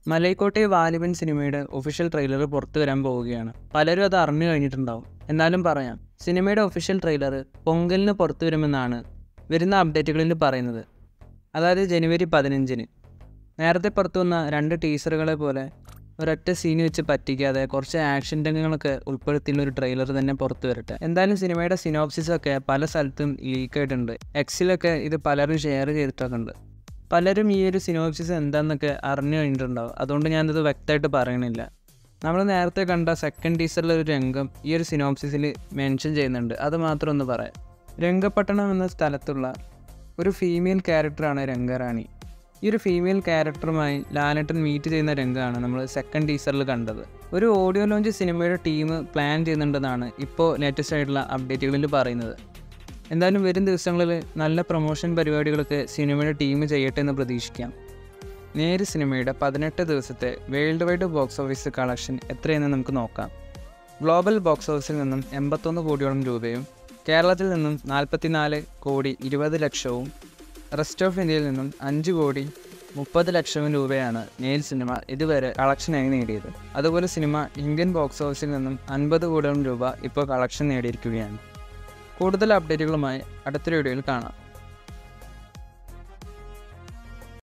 മലൈക്കോട്ടെ വാലിബൻ സിനിമയുടെ official trailer പുറത്തു വരാൻ പോവുകയാണ് പലരും അത് അറിഞ്ഞു കഴിഞ്ഞിട്ടുണ്ടാവും എന്നാലും പറയാം സിനിമയുടെ ഒഫീഷ്യൽ ട്രെയിലർ പൊങ്കലിന് പുറത്തു വരുമെന്നാണ് വരുന്ന അപ്ഡേറ്റുകളിൽ പറയുന്നത് അതായത് ജനുവരി പതിനഞ്ചിന് നേരത്തെ പുറത്തു വന്ന രണ്ട് ടീസറുകളെ പോലെ ഒരൊറ്റ സീൻ വെച്ച് പറ്റിക്കാതെ കുറച്ച് ആക്ഷൻ രംഗങ്ങളൊക്കെ ഉൾപ്പെടുത്തിയുള്ള ഒരു ട്രെയിലർ തന്നെ പുറത്തു വരട്ടെ എന്തായാലും സിനിമയുടെ സിനോപ്സിസ് ഒക്കെ പല സ്ഥലത്തും ലീക്ക് ആയിട്ടുണ്ട് എക്സിലൊക്കെ ഇത് പലരും ഷെയർ ചെയ്തിട്ടൊക്കെ ഉണ്ട് പലരും ഈ ഒരു സിനോപ്സിസ് എന്താണെന്നൊക്കെ അറിഞ്ഞു കഴിഞ്ഞിട്ടുണ്ടാവും അതുകൊണ്ട് ഞാനിത് വ്യക്തമായിട്ട് പറയണില്ല നമ്മൾ നേരത്തെ കണ്ട സെക്കൻഡ് ടീസറിലെ ഒരു രംഗം ഈ ഒരു സിനോപ്സിസിൽ മെൻഷൻ ചെയ്യുന്നുണ്ട് അത് മാത്രം ഒന്ന് പറയാം രംഗപട്ടണം എന്ന സ്ഥലത്തുള്ള ഒരു ഫീമെയിൽ ക്യാരക്ടറാണ് രംഗറാണി ഈ ഒരു ഫീമെയിൽ ക്യാരക്ടറുമായി ലാലേട്ടൻ മീറ്റ് ചെയ്യുന്ന രംഗമാണ് നമ്മൾ സെക്കൻഡ് ടീസറിൽ കണ്ടത് ഒരു ഓഡിയോ ലോഞ്ച് സിനിമയുടെ ടീം പ്ലാൻ ചെയ്യുന്നുണ്ടെന്നാണ് ഇപ്പോൾ ലേറ്റസ്റ്റ് ആയിട്ടുള്ള അപ്ഡേറ്റുകളിൽ പറയുന്നത് എന്തായാലും വരും ദിവസങ്ങളിൽ നല്ല പ്രൊമോഷൻ പരിപാടികളൊക്കെ സിനിമയുടെ ടീം ചെയ്യട്ടെ എന്ന് പ്രതീക്ഷിക്കാം നേര് സിനിമയുടെ പതിനെട്ട് ദിവസത്തെ world wide box office collection എത്രയെന്ന് നമുക്ക് നോക്കാം ഗ്ലോബൽ ബോക്സ് ഓഫീസിൽ നിന്നും എൺപത്തൊന്ന് കോടിയോളം രൂപയും കേരളത്തിൽ നിന്നും നാൽപ്പത്തിനാല് കോടി ഇരുപത് ലക്ഷവും റെസ്റ്റ് ഓഫ് ഇന്ത്യയിൽ നിന്നും അഞ്ച് കോടി മുപ്പത് ലക്ഷവും രൂപയാണ് നേൽ സിനിമ ഇതുവരെ കളക്ഷനായി നേടിയത് അതുപോലെ സിനിമ ഇന്ത്യൻ ബോക്സ് ഓഫീസിൽ നിന്നും അൻപത് കോടിയോളം രൂപ ഇപ്പോൾ കളക്ഷൻ നേടിയിരിക്കുകയാണ് കൂടുതൽ അപ്ഡേറ്റുകളുമായി അടുത്തൊരു വീഡിയോയിൽ കാണാം